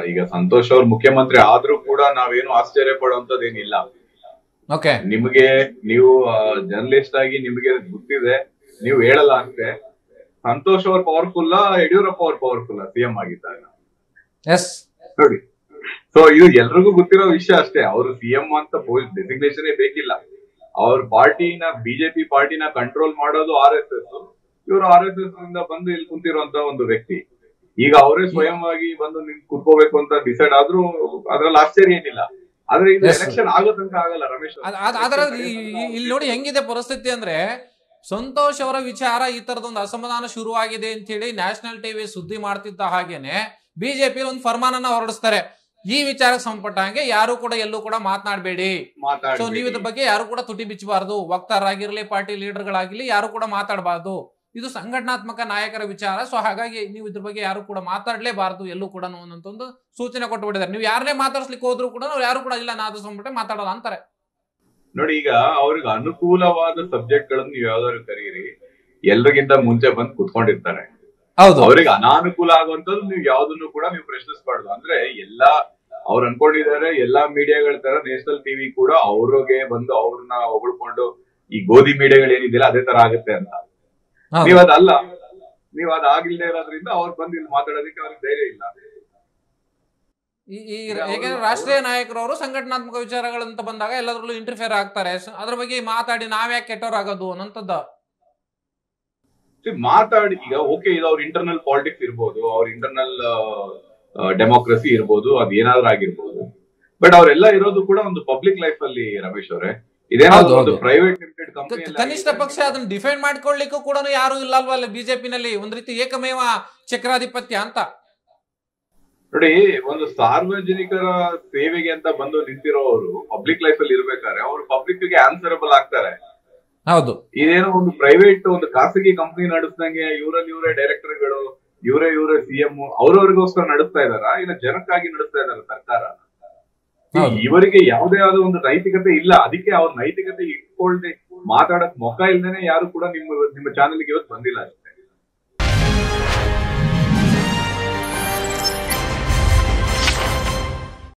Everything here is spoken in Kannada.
ಈಗ ಸಂತೋಷ್ ಅವ್ರ ಮುಖ್ಯಮಂತ್ರಿ ಆದ್ರೂ ಕೂಡ ನಾವೇನು ಆಶ್ಚರ್ಯ ಪಡುವಂತದ್ದೇನಿಲ್ಲ ಓಕೆ ನಿಮಗೆ ನೀವು ಜರ್ನಲಿಸ್ಟ್ ಆಗಿ ನಿಮಗೆ ಗೊತ್ತಿದೆ ನೀವು ಹೇಳಲ್ಲ ಅಷ್ಟೇ ಸಂತೋಷ್ ಅವ್ರ ಪವರ್ಫುಲ್ಲ ಯಡಿಯೂರಪ್ಪ ಅವ್ರ ಪವರ್ಫುಲ್ಲ ಸಿಎಂ ಆಗಿದ್ದಾಗ ಎಸ್ ನೋಡಿ ಸೊ ಇದು ಎಲ್ರಿಗೂ ಗೊತ್ತಿರೋ ವಿಷಯ ಅಷ್ಟೇ ಅವರು ಸಿಎಂ ಅಂತ ಪೋಸ್ಟ್ ಡೆಸಿಗ್ನೇಷನ್ ಬೇಕಿಲ್ಲ ಅವ್ರ ಪಾರ್ಟಿನ ಬಿಜೆಪಿ ಪಾರ್ಟಿನ ಕಂಟ್ರೋಲ್ ಮಾಡೋದು ಆರ್ ಎಸ್ ಎಸ್ ಇವರು ಆರ್ ಎಸ್ ಎಸ್ ಇಂದ ಬಂದು ಇಲ್ಲಿ ಕುಂತಿರುವಂತ ಒಂದು ವ್ಯಕ್ತಿ ಈಗ ಅವರೇ ಸ್ವಯಂವಾಗಿ ಬಂದು ನಿಂತ್ ಕುತ್ಕೋಬೇಕು ಅಂತ ಡಿಸೈಡ್ ಆದ್ರೂ ಅದ್ರಲ್ಲಿ ಆಶ್ಚರ್ಯ ಏನಿಲ್ಲ ಆದ್ರೆ ಇದು Yes, sir. ಎಲೆಕ್ಷನ್ ಆಗೋ ತನಕ ಆಗಲ್ಲ ರಮೇಶ್ ಅವ್ರೆ. ಅದ್- ಅದ್- ಅದರ ಈ- ಈ- ಇಲ್ಲಿ ನೋಡಿ ಹೆಂಗಿದೆ ಪರಿಸ್ಥಿತಿ ಅಂದ್ರೆ ಸಂತೋಷ್ ಅವರ ವಿಚಾರ ಈ ತರದೊಂದು ಅಸಮಾಧಾನ ಶುರುವಾಗಿದೆ ಅಂತ ಹೇಳಿ ನ್ಯಾಷನಲ್ ಟಿವಿ ಸುದ್ದಿ ಮಾಡ್ತಿದ್ದ ಹಾಗೇನೆ ಬಿಜೆಪಿ ಒಂದು ಫರ್ಮಾನನ್ನ ಹೊರಡಿಸ್ತಾರೆ ಈ ವಿಚಾರಕ್ಕೆ ಸಂಬಂಧಪಟ್ಟ ಹಾಗೆ ಯಾರು ಕೂಡ ಎಲ್ಲೂ ಕೂಡ ಮಾತನಾಡಬೇಡಿ ಸೊ ಮಾತಾಡ್ಬೇಡಿ. ನೀವು ಇದ್ರ ಬಗ್ಗೆ ಯಾರು ಕೂಡ ತುಟಿ ಬಿಚ್ಚಬಾರ್ದು ವಕ್ತಾರರಾಗಿರ್ಲಿ ಪಾರ್ಟಿ ಲೀಡರ್ಗಳಾಗಿರ್ಲಿ ಯಾರು ಕೂಡ ಮಾತಾಡಬಾರ್ದು ಇದು ಸಂಘಟನಾತ್ಮಕ ನಾಯಕರ ವಿಚಾರ ಸೊ ಹಾಗಾಗಿ ನೀವು ಇದ್ರ ಬಗ್ಗೆ ಯಾರು ಕೂಡ ಮಾತಾಡ್ಲೇಬಾರ್ದು ಎಲ್ಲೂ ಕೂಡ ಅನ್ನೋಂತ ಒಂದು ಸೂಚನೆ ಕೊಟ್ಟುಬಿಟ್ಟಿದ್ದಾರೆ ನೀವು ಯಾರನ್ನೇ ಮಾತಾಡ್ಸ್ಲಿಕ್ಕೆ ಹೋದ್ರು ಕೂಡ ಅವ್ರು ಯಾರು ಕೂಡ ಇಲ್ಲ ನಾದು ಸಂಬಿಟ್ಟೆ ಮಾತಾಡಲ್ಲ ಅಂತಾರೆ ನೋಡಿ ಈಗ ಅವ್ರಿಗೆ ಅನುಕೂಲವಾದ ಸಬ್ಜೆಕ್ಟ್ ಗಳನ್ನು ನೀವು ಯಾವ್ದಾದ್ರು ಕರೀರಿ ಎಲ್ರಿಗಿಂತ ಮುಂಚೆ ಬಂದು ಕುತ್ಕೊಂಡಿರ್ತಾರೆ ಹೌದು ಅವ್ರಿಗೆ ಅನಾನುಕೂಲ ಆಗುವಂತದ್ದು ನೀವು ಯಾವ್ದನ್ನು ಕೂಡ ನೀವು ಪ್ರಶ್ನಿಸಬಾರ್ದು ಅಂದ್ರೆ ಎಲ್ಲಾ ಅವ್ರು ಅನ್ಕೊಂಡಿದ್ದಾರೆ ಎಲ್ಲಾ ಮೀಡಿಯಾಗಳ ತರ ನ್ಯಾಷನಲ್ ಟಿವಿ ಕೂಡ ಅವ್ರಿಗೆ ಬಂದು ಅವ್ರನ್ನ ಹೊಗಳ್ಕೊಂಡು ಈ ಗೋಧಿ ಮೀಡಿಯಾಗಳು ಏನಿದೆಯಲ್ಲ ಅದೇ ತರ ಆಗುತ್ತೆ ಅಂತ ಹೌದು. ನೀವ್ ಅದಲ್ಲ ನೀವ್ ಅದ್ ಆಗಿಲ್ದೇ ಇರೋದ್ರಿಂದ ಅವ್ರು ಬಂದು ಇಲ್ಲಿ ಮಾತಾಡೋದಕ್ಕೆ ಅವ್ರಿಗೆ ಧೈರ್ಯ ಇಲ್ಲ ಈ- ಈ ಈಗ ಅವ್ರು- ಯಾಕೆಂದ್ರೆ ರಾಷ್ಟ್ರೀಯ ನಾಯಕರವರು ಸಂಘಟನಾತ್ಮಕ ವಿಚಾರಗಳಂತ ಬಂದಾಗ ಎಲ್ಲದರಲ್ಲೂ ಇಂಟರ್ಫಿಯರ್ ಆಗ್ತಾರೆ ಸ- ಅದ್ರ ಬಗ್ಗೆ ಮಾತಾಡಿ ನಾವ್ಯಾಕೆ ಕೆಟ್ಟವರಾಗೋದು ಅನ್ನೋಂಥದ್ದು See, ಮಾತಾಡಿ ಈಗ ಓಕೆ ಇದು ಅವ್ರ ಇಂಟರ್ನಲ್ ಪಾಲಿಟಿಕ್ಸ್ ಇರ್ಬೋದು ಅವ್ರ ಇಂಟರ್ನಲ್ ಡೆಮೋಕ್ರಸಿ ಇರ್ಬೋದು ಅದ್ ಏನಾದ್ರೂ ಆಗಿರ್ಬೋದು ಬಟ್ ಅವರೆಲ್ಲ ಇರೋದು ಕೂಡ ಒಂದು ಪಬ್ಲಿಕ್ ಲೈಫ್ ಅಲ್ಲಿ ರಮೇಶ್ ಅವರೇ ಇದೇನಾದ್ರು ಹೌದು, ಒಂದು ಹೌದು. ಪ್ರೈವೇಟ್ ಲಿಮಿಟೆಡ್ ಕ- ಕಂಪನಿ ಕನಿಷ್ಠ ಪಕ್ಷ ಅದನ್ನ ಡಿಫೈನ್ ಮಾಡ್ಕೊಳ್ಳಿಕ್ಕೂ ಕೂಡ ಯಾರು ಇಲ್ಲ ಅಲ್ವಲ್ಲ ಬಿಜೆಪಿನಲ್ಲಿ ಒಂದ್ ರೀತಿ ಏಕಮೇವ ಚಕ್ರಾಧಿಪತ್ಯ ಅಂತ ನೋಡಿ ಒಂದು ಸಾರ್ವಜನಿಕರ ಸೇವೆಗೆ ಅಂತ ಬಂದು ನಿಂತಿರೋರು ಪಬ್ಲಿಕ್ ಲೈಫ್ ಅಲ್ಲಿ ಇರ್ಬೇಕಾದ್ರೆ ಅವರು ಪಬ್ಲಿಕ್ ಗೆ ಆನ್ಸರಬಲ್ ಆಗ್ತಾರೆ ಹೌದು ಇದೇನೋ ಒಂದು ಪ್ರೈವೇಟ್ ಒಂದು ಖಾಸಗಿ ಕಂಪನಿ ನಡೆಸ್ದಂಗೆ ಇವರಲ್ಲಿ ಇವರೇ ಡೈರೆಕ್ಟರ್ಗಳು ಇವರೇ ಇವರೇ ಸಿಎಂ ಅವ್ರವ್ರಿಗೋಸ್ಕರ ನಡೆಸ್ತಾ ಇದಾರ ಇಲ್ಲ ಜನಕ್ಕಾಗಿ ನಡೆಸ್ತಾ ಇದಾರ ಸರ್ಕಾರ ಹೌದು. ಇವರಿಗೆ ಯಾವುದೇ ಆದ ಒಂದು ನೈತಿಕತೆ ಇಲ್ಲ ಅದಕ್ಕೆ ಅವ್ರ ನೈತಿಕತೆ ಇಟ್ಕೊಳ್ದೆ ಮಾತಾಡಕ್ ಮೊಕ ಇಲ್ದೇನೆ ಯಾರು ಕೂಡ ನಿಮ್ಮ ನಿಮ್ಮ ಚಾನೆಲ್ಗೆ ಇವತ್ತು ಬಂದಿಲ್ಲ